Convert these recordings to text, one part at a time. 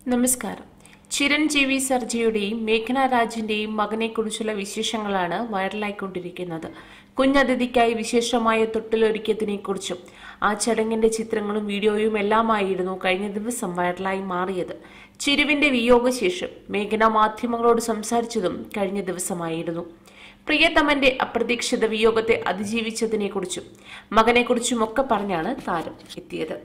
നമസ്കാരം ചിരഞ്ജീവി സർജിയുടെയും മേഘന രാജിന്റെയും മകനെക്കുറിച്ചുള്ള വിശേഷങ്ങളാണ് വൈറലായിക്കൊണ്ടിരിക്കുന്നത് കുഞ്ഞതിഥിക്കായി വിശേഷമായ തൊട്ടിലൊരുക്കിയതിനെക്കുറിച്ചും ആ ചടങ്ങിന്റെ ചിത്രങ്ങളും വീഡിയോയും എല്ലാമായിരുന്നു കഴിഞ്ഞ ദിവസം വൈറലായി മാറിയത് ചിരുവിന്റെ വിയോഗശേഷം മേഘന മാധ്യമങ്ങളോട് സംസാരിച്ചതും കഴിഞ്ഞ ദിവസമായിരുന്നു പ്രിയതമന്റെ അപ്രതീക്ഷിത വിയോഗത്തെ അതിജീവിച്ചതിനെക്കുറിച്ചും മകനെക്കുറിച്ചുമൊക്കെ പറഞ്ഞാണ് താരം എത്തിയത്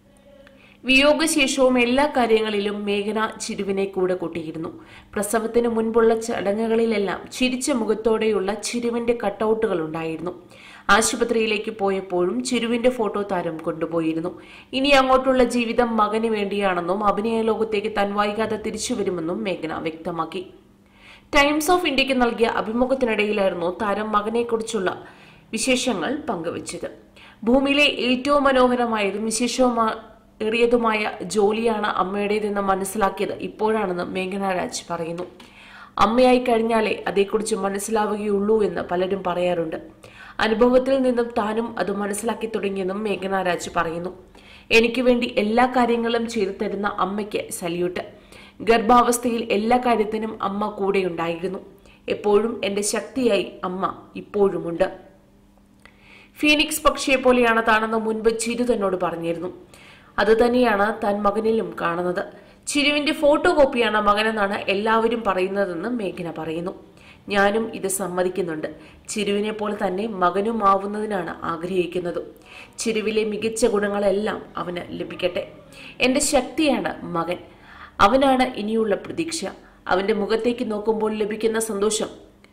വിയോഗശേഷവും എല്ലാ കാര്യങ്ങളിലും മേഘന ചിരുവിനെ കൂടെ കൂട്ടിയിരുന്നു പ്രസവത്തിന് മുൻപുള്ള ചടങ്ങുകളിലെല്ലാം ചിരിച്ച മുഖത്തോടെയുള്ള ചിരുവിന്റെ കട്ടൗട്ടുകൾ ഉണ്ടായിരുന്നു ആശുപത്രിയിലേക്ക് പോയപ്പോഴും ചിരുവിന്റെ ഫോട്ടോ താരം കൊണ്ടുപോയിരുന്നു ഇനി അങ്ങോട്ടുള്ള ജീവിതം മകന് വേണ്ടിയാണെന്നും അഭിനയ ലോകത്തേക്ക് താൻ വൈകാതെ തിരിച്ചു വരുമെന്നും മേഘന വ്യക്തമാക്കി ടൈംസ് ഓഫ് ഇന്ത്യക്ക് നൽകിയ അഭിമുഖത്തിനിടയിലായിരുന്നു താരം മകനെക്കുറിച്ചുള്ള വിശേഷങ്ങൾ പങ്കുവച്ചത് ഭൂമിയിലെ ഏറ്റവും മനോഹരമായതും വിശേഷവുമാ ഏറിയതുമായ ജോലിയാണ് അമ്മയുടേതെന്ന് മനസ്സിലാക്കിയത് ഇപ്പോഴാണെന്ന് മേഘന രാജ് പറയുന്നു അമ്മയായി കഴിഞ്ഞാലേ അതേക്കുറിച്ച് മനസ്സിലാവുകയുള്ളൂ എന്ന് പലരും പറയാറുണ്ട് അനുഭവത്തിൽ നിന്നും താനും അത് മനസ്സിലാക്കി തുടങ്ങിയെന്നും മേഘന രാജ് പറയുന്നു എനിക്ക് വേണ്ടി എല്ലാ കാര്യങ്ങളും ചെയ്തു തരുന്ന അമ്മയ്ക്ക് സല്യൂട്ട് ഗർഭാവസ്ഥയിൽ എല്ലാ കാര്യത്തിനും അമ്മ കൂടെയുണ്ടായിരുന്നു എപ്പോഴും എന്റെ ശക്തിയായി അമ്മ ഇപ്പോഴുമുണ്ട് ഫീനിക്സ് പക്ഷിയെ പോലെയാണ് താനെന്ന് മുൻപ് ചിരു തന്നോട് പറഞ്ഞിരുന്നു അത് തന്നെയാണ് താൻ മകനിലും കാണുന്നത് ചിരുവിന്റെ ഫോട്ടോ കോപ്പിയാണ് മകനെന്നാണ് എല്ലാവരും പറയുന്നതെന്ന് മേഘന പറയുന്നു ഞാനും ഇത് സമ്മതിക്കുന്നുണ്ട് ചിരുവിനെ പോലെ തന്നെ മകനും ആവുന്നതിനാണ് ആഗ്രഹിക്കുന്നത് ചിരുവിലെ മികച്ച ഗുണങ്ങളെല്ലാം അവന് ലഭിക്കട്ടെ എന്റെ ശക്തിയാണ് മകൻ അവനാണ് ഇനിയുള്ള പ്രതീക്ഷ അവന്റെ മുഖത്തേക്ക് നോക്കുമ്പോൾ ലഭിക്കുന്ന സന്തോഷം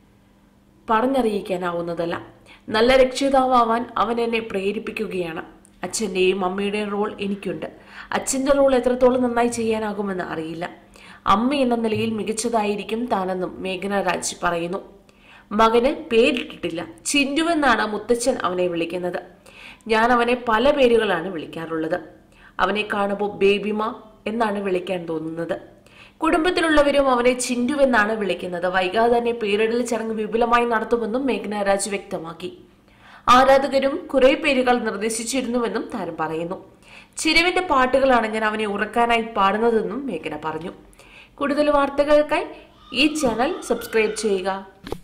പറഞ്ഞറിയിക്കാനാവുന്നതല്ല നല്ല രക്ഷിതാവാൻ അവൻ എന്നെ പ്രേരിപ്പിക്കുകയാണ് അച്ഛൻ്റെയും അമ്മയുടെയും റോൾ എനിക്കുണ്ട് അച്ഛൻ്റെ റോൾ എത്രത്തോളം നന്നായി ചെയ്യാനാകുമെന്ന് അറിയില്ല അമ്മ എന്ന നിലയിൽ മികച്ചതായിരിക്കും താനെന്നും മേഘന രാജ് പറയുന്നു മകന് പേരിട്ടിട്ടില്ല ചിൻഡുവെന്നാണ് മുത്തച്ഛൻ അവനെ വിളിക്കുന്നത് ഞാൻ അവനെ പല പേരുകളാണ് വിളിക്കാറുള്ളത് അവനെ കാണുമ്പോൾ ബേബിമ എന്നാണ് വിളിക്കാൻ തോന്നുന്നത് കുടുംബത്തിലുള്ളവരും അവനെ ചിൻഡുവെന്നാണ് വിളിക്കുന്നത് വൈകാതെ തന്നെ പേരിടൽ ചടങ്ങ് വിപുലമായി നടത്തുമെന്നും മേഘന രാജ് വ്യക്തമാക്കി ആരാധകരും കുറെ പേരുകൾ നിർദ്ദേശിച്ചിരുന്നുവെന്നും താരം പറയുന്നു ചിരുവിന്റെ പാട്ടുകളാണ് ഞാൻ അവനെ ഉറക്കാനായി പാടുന്നതെന്നും മേഘന പറഞ്ഞു കൂടുതൽ വാർത്തകൾക്കായി ഈ ചാനൽ സബ്സ്ക്രൈബ് ചെയ്യുക